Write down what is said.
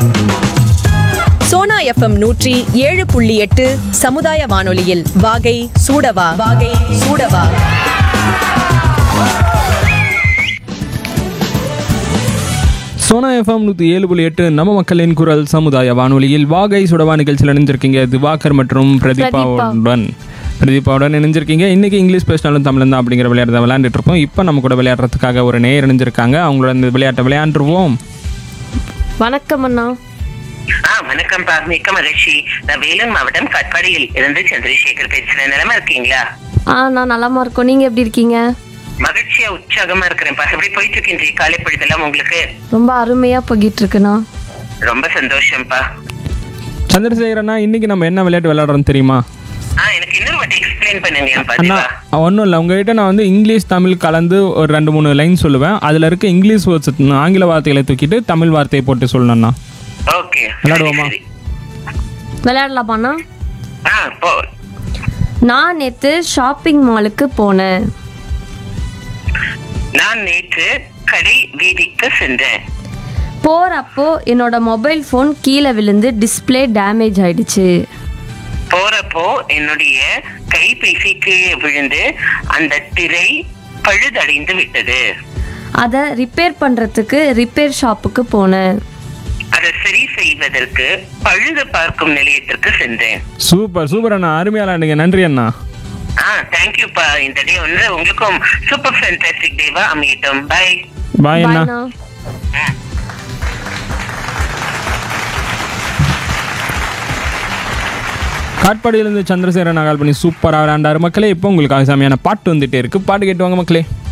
Sona FM நூற்றி ஏழு புள்ளி எட்டு சமுதாய வானொலியில் வாகை சூடவா வாகை சூடவா சோனா எஃப்எம் நூற்றி ஏழு புள்ளி எட்டு நம்ம மக்களின் குரல் சமுதாய வானொலியில் வாகை சுடவா நிகழ்ச்சியில் இணைஞ்சிருக்கீங்க திவாகர் மற்றும் பிரதீபாவுடன் பிரதீபாவுடன் இணைஞ்சிருக்கீங்க இன்னைக்கு இங்கிலீஷ் பேசினாலும் தமிழ் தான் அப்படிங்கிற விளையாட்டு தான் விளையாண்டுட்டு இருக்கோம் இப்போ நம்ம கூட விளையாடுறதுக்காக ஒரு நேர் இணைஞ்சிருக்காங்க அவங்களோட இந்த விளையாட்டை விளையாண்டுருவோம் வணக்கம் அண்ணா ஆ வணக்கம் பா மிக்க மகிழ்ச்சி நான் வேலூர் மாவட்டம் கட்பாடியில் இருந்து சந்திரசேகர் பேசுறேன் நிலமா இருக்கீங்களா ஆ நான் நலமா இருக்கோம் நீங்க எப்படி இருக்கீங்க மகிழ்ச்சியா உற்சாகமா இருக்கிறேன்ப்பா எப்படி போயிட்டு இருக்கு இன்றைய காலை பொழுதெல்லாம் உங்களுக்கு ரொம்ப அருமையா போகிட்டு இருக்குண்ணா ரொம்ப சந்தோஷம்ப்பா சந்திரசேகரண்ணா இன்னைக்கு நம்ம என்ன விளையாட்டு விளையாடுறோம் தெரியுமா ஆ எனக்கு இன்னொரு வாட்டி எக்ஸ்பிளைன் பண்ணுங்க அண்ணா பாத்தீங்களா ஒன்றும் இல்லை உங்ககிட்ட நான் வந்து இங்கிலீஷ் தமிழ் கலந்து ஒரு ரெண்டு மூணு லைன் சொல்லுவேன் அதில் இருக்க இங்கிலீஷ் வேர்ட்ஸ் ஆங்கில வார்த்தைகளை தூக்கிட்டு தமிழ் வார்த்தையை போட்டு சொல்லணும்ண்ணா ஓகே விளையாடுவோமா? விளையாடலாமாண்ணா ஆ போ நான் நேத்து ஷாப்பிங் மாலுக்கு போனேன் நான் நேற்று கடை வீதிக்கு சென்றேன் போறப்போ என்னோட மொபைல் ஃபோன் கீழே விழுந்து டிஸ்ப்ளே டேமேஜ் ஆயிடுச்சு போறப்போ என்னுடைய கைபேசி கீழே விழுந்து அந்த திரை பழுதடைந்து விட்டது அதை ரிப்பேர் பண்றதுக்கு ரிப்பேர் ஷாப்புக்கு போனேன் அதை சரி செய்வதற்கு பழுது பார்க்கும் நிலையத்திற்கு சென்றேன் சூப்பர் சூப்பர் அண்ணா அருமையாக விளையாடுங்க நன்றி அண்ணா ஆ தேங்க்யூப்பா இந்த டே வந்து உங்களுக்கும் சூப்பர் ஃபேன்டாஸ்டிக் டேவா அமையட்டும் பை பாய் அண்ணா பாய்ண்ணா காட்பாடியிலேருந்து சந்திரசேகரன் கால் பண்ணி சூப்பராக விளையாண்டாரு மக்களே இப்போ உங்களுக்கு செமையான பாட்டு வந்துட்டே இருக்கு பாட்டு கேட்டு வாங்க மக்களே